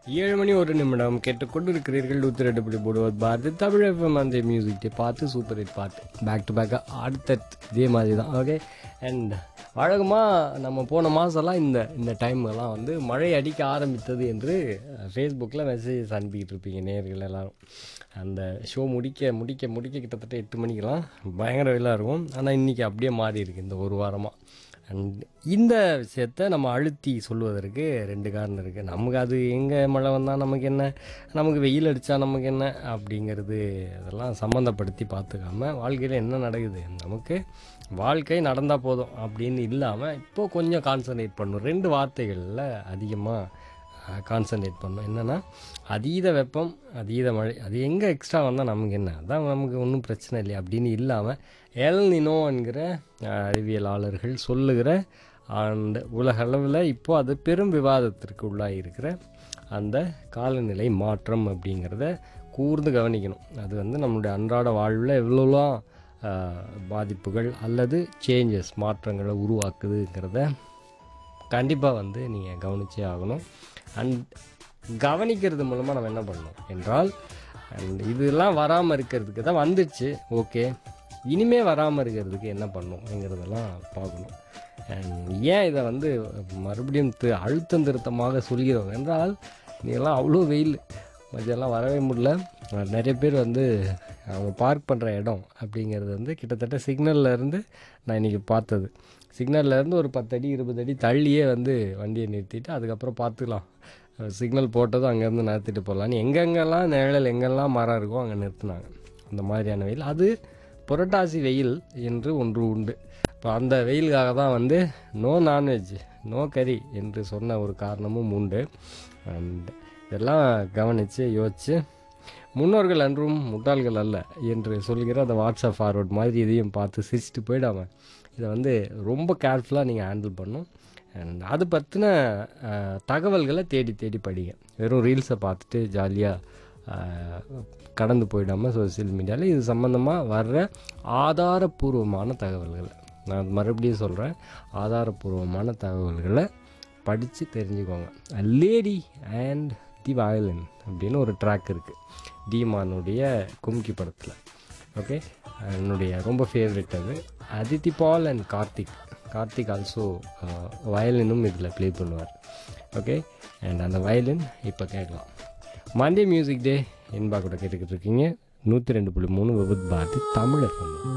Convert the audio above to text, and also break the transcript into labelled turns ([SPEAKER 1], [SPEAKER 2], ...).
[SPEAKER 1] ஏழு மணி ஒரு நிமிடம் கேட்டுக்கொண்டிருக்கிறீர்கள் நூற்றி ரெண்டு புள்ளி போடுவது பாரதி தமிழ் எஃப்எம் அந்த மியூசிக் பார்த்து சூப்பர் ஹிட் பாட்டு பேக் டு பேக்காக அடுத்த இதே மாதிரி தான் ஓகே அண்ட் வழக்கமாக நம்ம போன மாதம்லாம் இந்த இந்த டைம்லாம் வந்து மழை அடிக்க ஆரம்பித்தது என்று ஃபேஸ்புக்கில் மெசேஜஸ் அனுப்பிக்கிட்டு இருப்பீங்க நேர்கள் எல்லாரும் அந்த ஷோ முடிக்க முடிக்க முடிக்க கிட்டத்தட்ட எட்டு மணிக்கெல்லாம் பயங்கர வெயிலாக இருக்கும் ஆனால் இன்றைக்கி அப்படியே மாறி இருக்கு இந்த ஒரு வாரமாக அண்ட் இந்த விஷயத்த நம்ம அழுத்தி சொல்வதற்கு ரெண்டு காரணம் இருக்குது நமக்கு அது எங்கே மழை வந்தால் நமக்கு என்ன நமக்கு வெயில் அடித்தா நமக்கு என்ன அப்படிங்கிறது அதெல்லாம் சம்மந்தப்படுத்தி பார்த்துக்காம வாழ்க்கையில் என்ன நடக்குது நமக்கு வாழ்க்கை நடந்தால் போதும் அப்படின்னு இல்லாமல் இப்போது கொஞ்சம் கான்சன்ட்ரேட் பண்ணும் ரெண்டு வார்த்தைகளில் அதிகமாக கான்சன்ட்ரேட் பண்ணோம் என்னென்னா அதீத வெப்பம் அதீத மழை அது எங்கே எக்ஸ்ட்ரா வந்தால் நமக்கு என்ன அதான் நமக்கு ஒன்றும் பிரச்சனை இல்லையா அப்படின்னு இல்லாமல் எல் நினோ என்கிற அஹ், அறிவியலாளர்கள் சொல்லுகிற அந்த உலக அளவில் இப்போ அது பெரும் விவாதத்திற்கு உள்ளாகி இருக்கிற அந்த காலநிலை மாற்றம் அப்படிங்கிறத கூர்ந்து கவனிக்கணும் அது வந்து நம்மளுடைய அன்றாட வாழ்வில் எவ்வளோலாம் அஹ், பாதிப்புகள் அல்லது சேஞ்சஸ் மாற்றங்களை உருவாக்குதுங்கிறத கண்டிப்பாக வந்து நீங்கள் கவனிச்சே ஆகணும் அண்ட் கவனிக்கிறது மூலமாக நம்ம என்ன பண்ணணும் என்றால் அண்ட் இதெல்லாம் வராமல் இருக்கிறதுக்கு தான் வந்துச்சு ஓகே இனிமே வராமல் இருக்கிறதுக்கு என்ன பண்ணணுங்கிறதெல்லாம் பார்க்கணும் அண்ட் ஏன் இதை வந்து மறுபடியும் தி- அழுத்தம் திருத்தமாக சொல்கிறோம் என்றால் நீங்களாம் அவ்வளோ வெயில் மதியெல்லாம் வரவே முடியல அஹ் நிறைய பேர் வந்து அவங்க பார்க் பண்ணுற இடம் அப்படிங்கிறது வந்து கிட்டத்தட்ட சிக்னல்ல இருந்து நான் இன்றைக்கி பார்த்தது சிக்னல்ல இருந்து ஒரு பத்து அடி இருபது அடி தள்ளியே வந்து வண்டியை நிறுத்திட்டு அதுக்கப்புறம் பார்த்துக்கலாம் சிக்னல் போட்டதும் அங்கேருந்து நிறுத்திட்டு போகலான்னு எங்கெங்கெல்லாம் நிழல் எங்கெல்லாம் மரம் இருக்கோ அங்கே நிறுத்துனாங்க அந்த மாதிரியான வெயில் அது புரட்டாசி வெயில் என்று ஒன்று உண்டு இப்போ அந்த வெயிலுக்காக தான் வந்து நோ நான்வெஜ் நோ கறி என்று சொன்ன ஒரு காரணமும் உண்டு அண்ட் இதெல்லாம் கவனித்து யோசித்து முன்னோர்கள் அன்றும் முட்டாள்கள் அல்ல என்று சொல்கிற அந்த வாட்ஸ்அப் ஃபார்வர்ட் மாதிரி இதையும் பார்த்து சிரிச்சுட்டு போயிடாம இதை வந்து ரொம்ப கேர்ஃபுல்லாக நீங்கள் ஹேண்டில் பண்ணும் அண்ட் அது பற்றின தகவல்களை தேடி தேடி படிங்க வெறும் ரீல்ஸை பார்த்துட்டு ஜாலியாக கடந்து போயிடாமல் சோசியல் மீடியாவில் இது சம்மந்தமாக வர்ற ஆதாரபூர்வமான தகவல்களை நான் மறுபடியும் சொல்கிறேன் ஆதாரபூர்வமான தகவல்களை படித்து தெரிஞ்சுக்கோங்க லேடி அண்ட் தி வயலின் அப்படின்னு ஒரு ட்ராக் இருக்குது டீமானுடைய கும்கி படத்தில் ஓகே என்னுடைய ரொம்ப ஃபேவரட் அது Aditi Paul and Karthik Karthik also வயலினும் இதில் ப்ளே பண்ணுவார் ஓகே அண்ட் அந்த வயலின் இப்போ கேட்கலாம் மண்டே மியூசிக் டே என்பா கூட கேட்டுக்கிட்டு இருக்கீங்க நூற்றி ரெண்டு புள்ளி மூணு விபத் பாரதி தமிழ் FM.